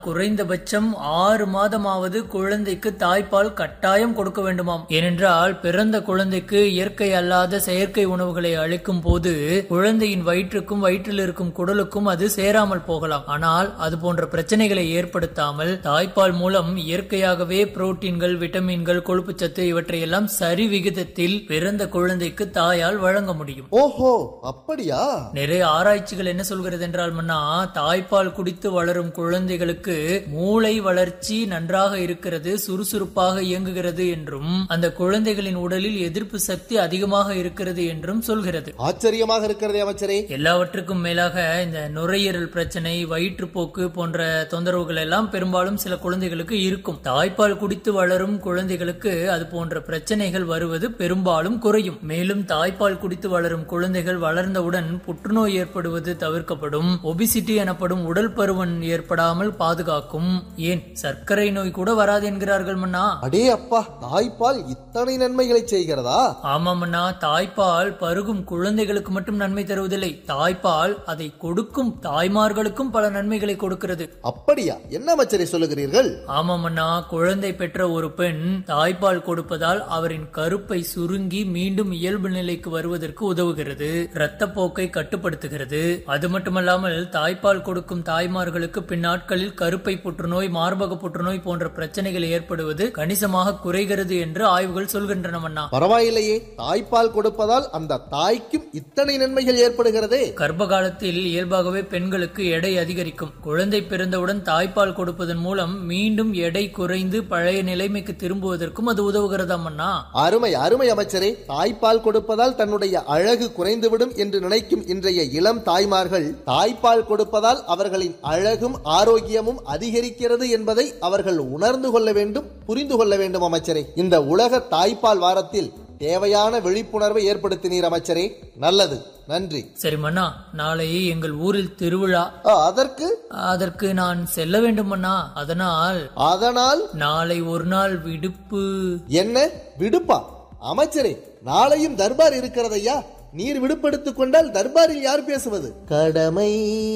குறைந்தபட்சம் ஆறு மாதமாவது குழந்தைக்கு தாய்ப்பால் கட்டாயம் கொடுக்க வேண்டுமாம் ஏனென்றால் பிறந்த குழந்தைக்கு இயற்கை அல்லாத செயற்கை உணவுகளை அளிக்கும் போது குழந்தையின் வயிற்றுக்கும் வயிற்றில் இருக்கும் குடலுக்கும் அது சேராமல் போகலாம் ஆனால் அது போன்ற பிரச்சனைகளை ஏற்படுத்தாமல் தாய்ப்பால் மூலம் இயற்கையாகவே புரோட்டீன்கள் விட்டமின்கள் கொழுப்புச்சத்து இவற்றையெல்லாம் சரி விகிதத்தில் பிறந்த குழந்தைக்கு தாயால் வழங்க முடியும் ஓஹோ அப்படியா நிறைய ஆராய்ச்சிகள் என்ன சொல்கிறது என்றால் மன்னா தாய்ப்பால் குடித்து வளரும் குழந்தைகளுக்கு மூளை வளர்ச்சி நன்றாக இருக்கிறது சுறுசுறுப்பாக இயங்குகிறது என்றும் அந்த குழந்தைகளின் உடலில் எதிர்ப்பு சக்தி அதிகமாக இருக்கிறது என்றும் சொல்கிறது ஆச்சரியமாக இருக்கிறதே அமைச்சரே எல்லாவற்றுக்கும் மேலாக இந்த நுரையீரல் பிரச்சனை வயிற்றுப்போக்கு போன்ற தொந்தரவுகள் எல்லாம் பெரும்பாலும் சில குழந்தைகளுக்கு இருக்கும் தாய்ப்பால் குடித்து வளரும் குழந்தைகளுக்கு அது போன்ற பிரச்சனைகள் வருவது பெரும்பாலும் குறையும் மேலும் தாய்ப்பால் குடித்து வளரும் குழந்தைகள் வளர்ந்தவுடன் புற்றுநோய் ஏற்படுவது தவிர்க்கப்படும் ஒபிசிட்டி எனப்படும் உடல் பருமன் ஏற்படாமல் பாதுகாக்கும் ஏன் சர்க்கரை நோய் கூட வராது என்கிறார்கள் மன்னா அடே அப்பா தாய்ப்பால் இத்தனை நன்மைகளை செய்கிறதா ஆமாம் அண்ணா தாய்ப்பால் பருகும் குழந்தைகளுக்கு மட்டும் நன்மை தருவதில்லை தாய்ப்பால் அதை கொடுக்கும் தாய்மார்களுக்கும் பல நன்மைகளை கொடுக்கிறது அப்படியா என்ன அமைச்சரே சொல்லுகிறீர்கள் ஆமாம் அண்ணா குழந்தை பெற்ற ஒரு பெண் தாய்ப்பால் கொடுப்பதால் அவரின் கருப்பை சுருங்கி மீண்டும் இயல்பு நிலைக்கு வருவதற்கு உதவுகிறது இரத்தப்போக்கை கட்டுப்படுத்துகிறது அது மட்டுமல்லாமல் தாய்ப்பால் கொடுக்கும் தாய்மார்களுக்கு பின்னாட்களில் கருப்பை புற்றுநோய் மார்பக புற்றுநோய் போன்ற பிரச்சனைகள் ஏற்படுவது கணிசமாக குறைகிறது என்று ஆய்வுகள் சொல்கின்றன அண்ணா பரவாயில்லையே தாய்ப்பால் கொடுப்பதால் அந்த தாய்க்கும் இத்தனை நன்மைகள் ஏற்படுகிறதே கர்ப்ப காலத்தில் இயல்பாகவே பெண்களுக்கு எடை அதிகரிக்கும் குழந்தை பிறந்தவுடன் தாய்ப்பால் கொடுப்பதன் மூலம் மீண்டும் எடை குறைந்து பழைய நிலைமைக்கு திரும்புவதற்கும் அது உதவுகிறதாம் அண்ணா அருமை அருமை அமைச்சரே தாய்ப்பால் கொடுப்பதால் தன்னுடைய அழகு குறைந்துவிடும் என்று நினைக்கும் இன்றைய இளம் தாய்மார்கள் தாய்ப்பால் கொடுப்பதால் அவர்களின் அழகும் ஆரோக்கியமும் அதிகரிக்கிறது என்பதை அவர்கள் உணர்ந்து கொள்ள வேண்டும் புரிந்து கொள்ள வேண்டும் அமைச்சரே இந்த உலக தாய்ப்பால் வாரத்தில் தேவையான விழிப்புணர்வை ஏற்படுத்தினீர் அமைச்சரே நல்லது நன்றி சரி மன்னா நாளை எங்கள் ஊரில் திருவிழா ஆ, அதற்கு அதற்கு நான் செல்ல வேண்டும் அண்ணா அதனால் அதனால் நாளை ஒரு நாள் விடுப்பு என்ன விடுப்பா அமைச்சரே நாளையும் தர்பார் இருக்கிறதையா நீர் விடுப்பெடுத்துக் கொண்டால் தர்பாரில் யார் பேசுவது கடமை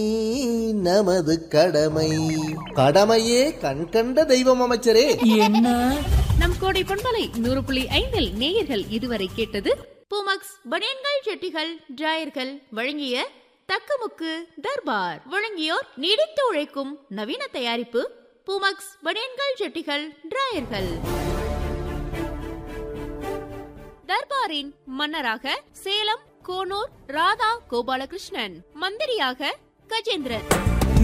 நமது கடமை கடமையே கண் கண்ட தெய்வம் அமைச்சரே என்ன நம் கோடை பண்பலை நூறு புள்ளி ஐந்தில் நேயர்கள் இதுவரை கேட்டது பூமக்ஸ் பனியன்கள் ஜெட்டிகள் டிராயர்கள் வழங்கிய தக்கமுக்கு தர்பார் வழங்கியோர் நீடித்து உழைக்கும் நவீன தயாரிப்பு பூமக்ஸ் பனியன்கள் ஜெட்டிகள் டிராயர்கள் தர்பாரின் மன்னராக சேலம் கோனூர் ராதா கோபாலகிருஷ்ணன் மந்திரியாக கஜேந்திரன்